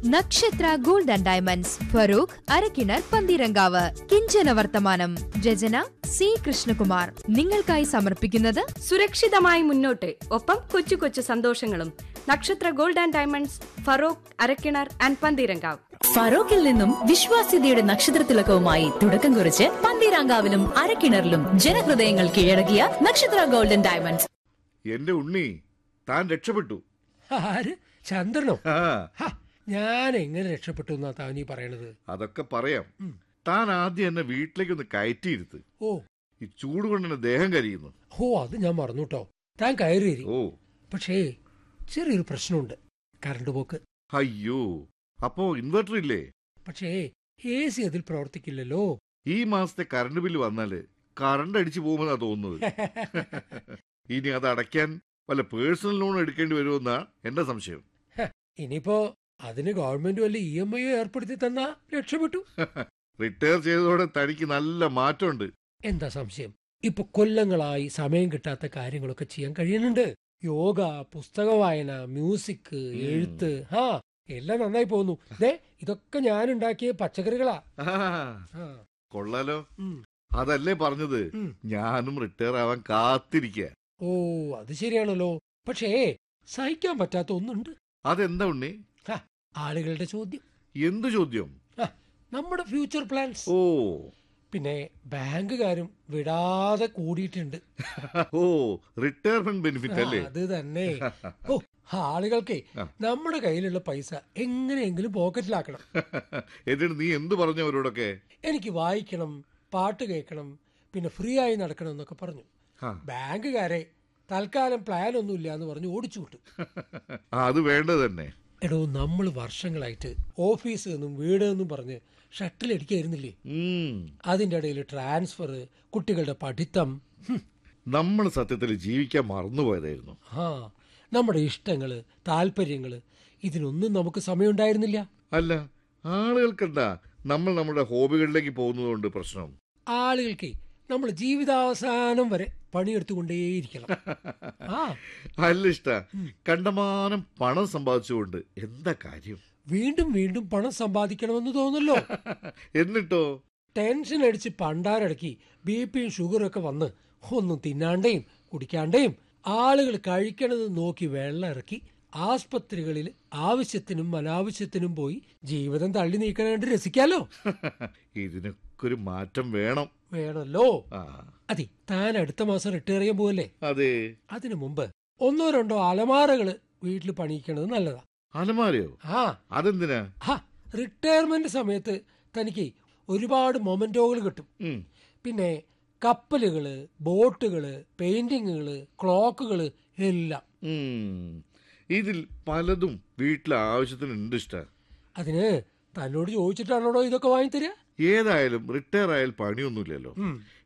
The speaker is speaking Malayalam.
നക്ഷത്ര gold and diamonds Feroke Arakkinar Pantheerankavu കിഞ്ചന വർത്തമാനം രചന സി കൃഷ്ണകുമാർ നിങ്ങൾക്കായി സമർപ്പിക്കുന്നത് സുരക്ഷിതമായി മുന്നോട്ട് ഒപ്പം കൊച്ചു കൊച്ചു സന്തോഷങ്ങളും Nakshatra gold and diamonds Feroke Arakkinar and Pantheerankavu ഫറോക്കിൽ നിന്നും വിശ്വാസ്യതയുടെ നക്ഷത്രത്തിലക്കവുമായി തുടക്കം കുറിച്ച് പന്തീരാങ്കാവിലും അരക്കിണറിലും ജനഹൃദയങ്ങൾ കീഴടക്കിയ നക്ഷത്ര ഗോൾഡൻ ഡയമണ്ട്സ് എന്റെ ഉണ്ണി താൻ രക്ഷപ്പെട്ടു ആര് ചന്ദ്രനോ ആ ഹ, ഞാൻ എങ്ങനെ രക്ഷപ്പെട്ടു എന്നാ താനീ പറയണത് അതൊക്കെ പറയാം താൻ ആദ്യം എന്നെ വീട്ടിലേക്കൊന്ന് കയറ്റിയിരുത്ത് ഓ ഈ ചൂട് കൊണ്ട് എന്റെ ദേഹം കരിയുന്നു ഓ അത് ഞാൻ മറന്നുട്ടോ താൻ കയറി വരി. ഓ പക്ഷേ ചെറിയൊരു പ്രശ്നമുണ്ട് കറണ്ട് പോക്ക് അയ്യോ അപ്പോ ഇൻവെർട്ടർ ഇല്ലേ പക്ഷേ എ സി അതിൽ പ്രവർത്തിക്കില്ലല്ലോ ഈ മാസത്തെ കറണ്ട് ബില്ല് വന്നാല് കറണ്ട് അടിച്ചു പോകുമെന്നാ തോന്നുന്നത് ഇനി അത് അടയ്ക്കാൻ വല്ല പേഴ്സണൽ ലോൺ എടുക്കേണ്ടി വരുമെന്നാ എന്റെ സംശയം ഇനിയിപ്പോ അതിന് ഗവൺമെന്റ് വല്ല ഇ എം ഐ ഏർപ്പെടുത്തി തന്നാ രക്ഷപ്പെട്ടു റിട്ടയർ ചെയ്തതോടെ തനിക്ക് നല്ല മാറ്റമുണ്ട് എന്താ സംശയം ഇപ്പൊ കൊല്ലങ്ങളായി സമയം കിട്ടാത്ത കാര്യങ്ങളൊക്കെ ചെയ്യാൻ കഴിയുന്നുണ്ട് യോഗ പുസ്തക വായന മ്യൂസിക് എഴുത്ത് ആ എല്ലാം നന്നായി പോകുന്നു ദേ ഇതൊക്കെ ഞാൻ ഉണ്ടാക്കിയ പച്ചക്കറികളാ ആ, ആ, കൊള്ളാലോ ഉം. അതല്ലേ പറഞ്ഞത് ഉം. ഞാനും റിട്ടയർ ആവാൻ കാത്തിരിക്കുക ഓ അത് ശരിയാണല്ലോ പക്ഷേ സഹിക്കാൻ പറ്റാത്ത ഒന്നുണ്ട് അതെന്താ ഉണ്ണി ആളുകളുടെ ചോദ്യം എന്തു ചോദ്യം ആ, നമ്മുടെ ഫ്യൂച്ചർ പ്ലാൻസ് ഓ പിന്നെ ബാങ്കുകാരും വിടാതെ കൂടിയിട്ടുണ്ട് ഓ റിട്ടയർമെന്റ് ബെനിഫിറ്റ് അല്ലേ അത് തന്നെ ഓ ആളുകൾക്കേ ആ. നമ്മുടെ കയ്യിലുള്ള പൈസ എങ്ങനെയെങ്കിലും പോക്കറ്റിലാക്കണം എന്നിട്ട് നീ എന്തു പറഞ്ഞു അവരോടൊക്കെ എനിക്ക് വായിക്കണം പാട്ട് കേൾക്കണം പിന്നെ ഫ്രീ ആയി നടക്കണം എന്നൊക്കെ പറഞ്ഞു ആ, ബാങ്കുകാരെ തൽക്കാലം പ്ലാൻ ഒന്നുമില്ല എന്ന് പറഞ്ഞ് ഓടിച്ചു വിട്ടു ആ, അത് വേണ്ടത് തന്നെ എടോ നമ്മൾ വർഷങ്ങളായിട്ട് ഓഫീസ് എന്നും വീട് എന്നും പറഞ്ഞ് ഷട്ടിലടിക്കായിരുന്നില്ലേ ഉം. അതിൻ്റെ ഇടയിൽ ട്രാൻസ്ഫർ കുട്ടികളുടെ പഠിത്തം ഹും, നമ്മൾ സത്യത്തിൽ ജീവിക്കാൻ മറന്നുപോയതായിരുന്നു ആ നമ്മുടെ ഇഷ്ടങ്ങള് താല്പര്യങ്ങള് ഇതിനൊന്നും നമുക്ക് സമയമുണ്ടായിരുന്നില്ല അല്ല ആളുകൾക്കെന്താ നമ്മൾ നമ്മുടെ ഹോബികളിലേക്ക് പോകുന്നതുകൊണ്ട് പ്രശ്നം ആളുകൾക്ക് നമ്മൾ ജീവിതാവസാനം വരെ പണിയെടുത്തുകൊണ്ടേയിരിക്കണം ആ അല്ല ഇഷ്ട കണ്ടമാനം പണം സമ്പാദിച്ചുകൊണ്ട് എന്താ കാര്യം വീണ്ടും വീണ്ടും പണം സമ്പാദിക്കണമെന്ന് തോന്നല്ലോ എന്നിട്ടോ ടെൻഷൻ അടിച്ച് പണ്ടാരടക്കി ബി പിയും ഷുഗറും ഒക്കെ വന്ന് ഒന്നും തിന്നാണ്ടേയും കുടിക്കാണ്ടേയും ആളുകൾ കഴിക്കണത് നോക്കി വെള്ളം ഇറക്കി ആസ്പത്രികളിൽ ആവശ്യത്തിനും അനാവശ്യത്തിനും പോയി ജീവിതം തള്ളി നീക്കണാണ്ട് രസിക്കാലോ ഇതിനൊക്കെ ഒരു മാറ്റം വേണം വേണമല്ലോ ആ അതെ താൻ അടുത്ത മാസം റിട്ടയർ ചെയ്യാൻ പോവല്ലേ അതെ അതിനു മുമ്പ് ഒന്നോ രണ്ടോ അലമാരകള് വീട്ടിൽ പണിയിക്കണത് നല്ലതാ അലമാരയോ ആ അതെന്തിനാ ഹാ റിട്ടയർമെന്റ് സമയത്ത് തനിക്ക് ഒരുപാട് മൊമെന്റോകൾ കിട്ടും ഉം. പിന്നെ കപ്പലുകള് ബോട്ടുകള് പെയിന്റിങ്ങുകള് ക്ലോക്കുകള് എല്ലാം ഉം. ഇതിൽ പലതും വീട്ടിലെ ആവശ്യത്തിന് ഉണ്ട് ഇഷ്ട അതിന് തന്നോട് ചോദിച്ചിട്ടാണോടോ ഇതൊക്കെ വാങ്ങിത്തരിക ഏതായാലും റിട്ടയർ ആയാൽ പണിയൊന്നുമില്ലല്ലോ ഉം.